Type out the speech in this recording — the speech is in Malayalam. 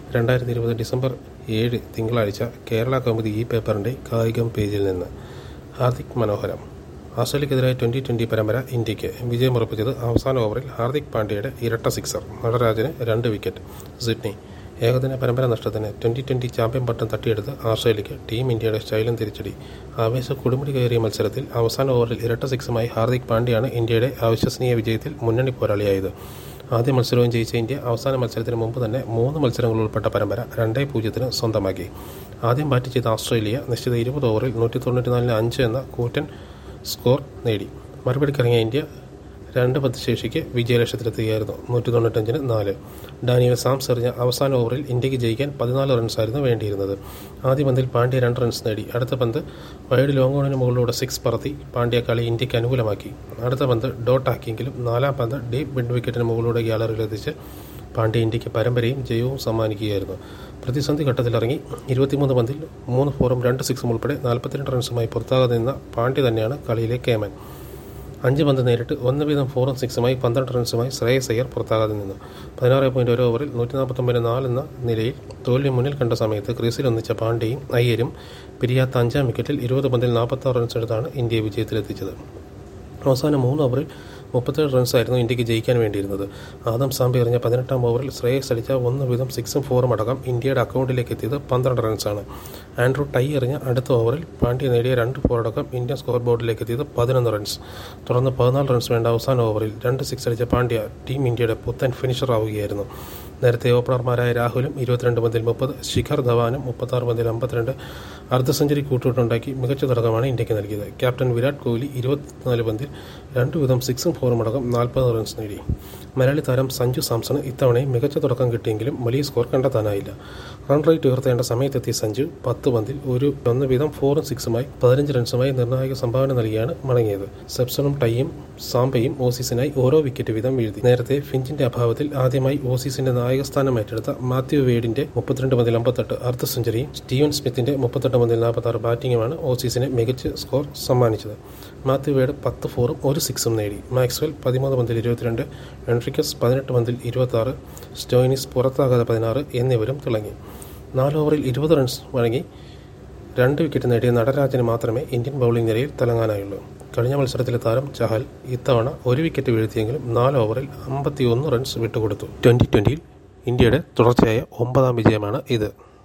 രണ്ടായിരത്തി ഇരുപത് ഡിസംബർ ഏഴ് തിങ്കളാഴ്ച കേരള കൗമുദി ഈ പേപ്പറിൻ്റെ കായികം പേജിൽ നിന്ന് ഹാർദിക് മനോഹരം ആസ്ട്രേലിയക്കെതിരായ ട്വൻ്റി ട്വൻ്റി പരമ്പര ഇന്ത്യക്ക് വിജയമുറപ്പിച്ചത് അവസാന ഓവറിൽ ഹാർദിക് പാണ്ഡ്യയുടെ ഇരട്ട സിക്സർ നടരാജന് രണ്ട് വിക്കറ്റ് സിഡ്നി ഏകദിന പരമ്പര നഷ്ടത്തിന് ട്വൻ്റി ട്വൻ്റി ചാമ്പ്യൻ പട്ടം തട്ടിയെടുത്ത് ആസ്ട്രേലിയക്ക് ടീം ഇന്ത്യയുടെ സ്റ്റൈലും തിരിച്ചടി ആവേശ കൊടുമുടി കയറിയ മത്സരത്തിൽ അവസാന ഓവറിൽ ഇരട്ട സിക്സുമായി ഹാർദിക് പാണ്ഡ്യയാണ് ഇന്ത്യയുടെ അവിശ്വസനീയ വിജയത്തിൽ മുന്നണി പോരാളിയായത് ആദ്യ മത്സരവും ജയിച്ച ഇന്ത്യ അവസാന മത്സരത്തിന് മുമ്പ് തന്നെ മൂന്ന് മത്സരങ്ങൾ ഉൾപ്പെട്ട പരമ്പര രണ്ടേ പൂജ്യത്തിന് സ്വന്തമാക്കി ആദ്യം ബാറ്റ് ചെയ്ത ഓസ്ട്രേലിയ നിശ്ചിത ഇരുപത് ഓവറിൽ നൂറ്റി തൊണ്ണൂറ്റിനാലിന് അഞ്ച് എന്ന കൂറ്റൻ സ്കോർ നേടി മറുപടിക്കിറങ്ങിയ ഇന്ത്യ രണ്ട് പത്ത് ശേഷിക്ക് വിജയലക്ഷ്യത്തിലെത്തുകയായിരുന്നു നൂറ്റി തൊണ്ണൂറ്റഞ്ചിന് നാല് ഡാനിയൽ സാംസ് എറിഞ്ഞ അവസാന ഓവറിൽ ഇന്ത്യക്ക് ജയിക്കാൻ പതിനാല് റൺസായിരുന്നു വേണ്ടിയിരുന്നത് ആദ്യ പന്തിൽ പാണ്ഡ്യ രണ്ട് റൺസ് നേടി അടുത്ത പന്ത് വൈഡ് ലോങ് ഓണിന് മുകളിലൂടെ സിക്സ് പറത്തി പാണ്ഡ്യ കളി ഇന്ത്യക്ക് അനുകൂലമാക്കി അടുത്ത പന്ത് ഡോട്ട് ആക്കിയെങ്കിലും നാലാം പന്ത് ഡീപ് മിഡ് വിക്കറ്റിന് മുകളിലൂടെ ഗ്യാലറിയിലെത്തിച്ച് പാണ്ഡ്യ ഇന്ത്യക്ക് പരമ്പരയും ജയവും സമ്മാനിക്കുകയായിരുന്നു പ്രതിസന്ധി ഘട്ടത്തിലിറങ്ങി ഇരുപത്തിമൂന്ന് പന്തിൽ മൂന്ന് ഫോറും രണ്ട് സിക്സും ഉൾപ്പെടെ നാൽപ്പത്തിരണ്ട് റൺസുമായി പുറത്താകാതെ നിന്ന പാണ്ഡ്യ തന്നെയാണ് കളിയിലെ കേമൻ അഞ്ച് പന്ത് നേരിട്ട് ഒന്ന് വീതം ഫോറും സിക്സുമായി പന്ത്രണ്ട് റൺസുമായി ശ്രേയസ് അയ്യർ പുറത്താകാതെ നിന്നു പതിനാറ് പോയിന്റ് ഒരു ഓവറിൽ നൂറ്റി നാൽപ്പത്തൊമ്പതിന് നാലെന്ന നിലയിൽ തോൽവി മുന്നിൽ കണ്ട സമയത്ത് ക്രീസിൽ ഒന്നിച്ച പാണ്ഡ്യയും അയ്യരും പിരിയാത്ത അഞ്ചാം വിക്കറ്റിൽ ഇരുപത് പന്തിൽ നാൽപ്പത്താറ് റൺസ് എടുത്താണ് ഇന്ത്യയെ വിജയത്തിലെത്തിച്ചത് അവസാന മൂന്ന് ഓവറിൽ മുപ്പത്തേഴ് റൺസായിരുന്നു ഇന്ത്യക്ക് ജയിക്കാൻ വേണ്ടിയിരുന്നത് ആദം സാമ്പി എറിഞ്ഞ പതിനെട്ടാം ഓവറിൽ ശ്രേയസ് അടിച്ച ഒന്ന് വീതം സിക്സും ഫോറും അടക്കം ഇന്ത്യയുടെ അക്കൗണ്ടിലേക്ക് എത്തിയത് പന്ത്രണ്ട് റൺസാണ് ആൻഡ്രൂ ടൈ എറിഞ്ഞ അടുത്ത ഓവറിൽ പാണ്ഡ്യ നേടിയ രണ്ട് ഫോറടക്കം ഇന്ത്യൻ സ്കോർ ബോർഡിലേക്ക് എത്തിയത് പതിനൊന്ന് റൺസ് തുടർന്ന് പതിനാല് റൺസ് വേണ്ട അവസാന ഓവറിൽ രണ്ട് സിക്സ് അടിച്ച പാണ്ഡ്യ ടീം ഇന്ത്യയുടെ പുത്തൻ ഫിനിഷർ ആവുകയായിരുന്നു നേരത്തെ ഓപ്പണർമാരായ രാഹുലും ഇരുപത്തിരണ്ട് പന്തിൽ മുപ്പത് ശിഖർ ധവാനും മുപ്പത്താറ് പന്തിൽ അമ്പത്തിരണ്ട് അർദ്ധ സെഞ്ചുറി കൂട്ടുകെട്ടുണ്ടാക്കി മികച്ച തുടക്കമാണ് ഇന്ത്യക്ക് നൽകിയത് ക്യാപ്റ്റൻ വിരാട് കോഹ്ലി ഇരുപത്തിനാല് പന്തിൽ രണ്ട് വീതം സിക്സും ഫോറും അടക്കം നാൽപ്പത് റൺസ് നേടി മലയാളി താരം സഞ്ജു സാംസണ് ഇത്തവണയും മികച്ച തുടക്കം കിട്ടിയെങ്കിലും വലിയ സ്കോർ കണ്ടെത്താനായില്ല റൺ റേറ്റ് ഉയർത്തേണ്ട സമയത്തെത്തിയ സഞ്ജു പത്ത് പന്തിൽ ഒരു ഒന്ന് വീതം ഫോറും സിക്സുമായി പതിനഞ്ച് റൺസുമായി നിർണായക സംഭാവന നൽകിയാണ് മടങ്ങിയത് സെപ്സണും ടൈയും സാംബയും ഓസീസിനായി ഓരോ വിക്കറ്റ് വീതം വീഴ്ത്തി നേരത്തെ ഫിഞ്ചിന്റെ അഭാവത്തിൽ ആദ്യമായി ഓസീസിന്റെ നായകസ്ഥാനം ഏറ്റെടുത്ത മാത്യു വേഡിന്റെ മുപ്പത്തിരണ്ട് പന്തിൽ അമ്പത്തെട്ട് അർദ്ധ സെഞ്ചുറിയും സ്റ്റീവൻ സ്മിത്തിന്റെ മുപ്പത്തെട്ട് പന്തിൽ നാൽപ്പത്തി ബാറ്റിംഗുമാണ് ഓസീസിന് മികച്ച സ്കോർ സമ്മാനിച്ചത് മാത്യു വേഡ് പത്ത് ഫോറും ഒരു സിക്സും നേടി മാക്സ്വെൽ പതിമൂന്ന് പന്തിൽ ഇരുപത്തിരണ്ട് എൻട്രിക്കസ് പതിനെട്ട് പന്തിൽ ഇരുപത്തി ആറ് സ്റ്റോയിനിസ് പുറത്താകാതെ പതിനാറ് എന്നിവരും തിളങ്ങി നാല് ഓവറിൽ ഇരുപത് റൺസ് വഴങ്ങി രണ്ട് വിക്കറ്റ് നേടിയ നടരാജന് മാത്രമേ ഇന്ത്യൻ ബൗളിംഗ് നിരയിൽ തിളങ്ങാനായുള്ളൂ കഴിഞ്ഞ മത്സരത്തിലെ താരം ചഹൽ ഇത്തവണ ഒരു വിക്കറ്റ് വീഴ്ത്തിയെങ്കിലും നാല് ഓവറിൽ അമ്പത്തിയൊന്ന് റൺസ് വിട്ടുകൊടുത്തു ട്വൻ്റി ട്വൻ്റിയിൽ ഇന്ത്യയുടെ തുടർച്ചയായ ഒമ്പതാം വിജയമാണ് ഇത്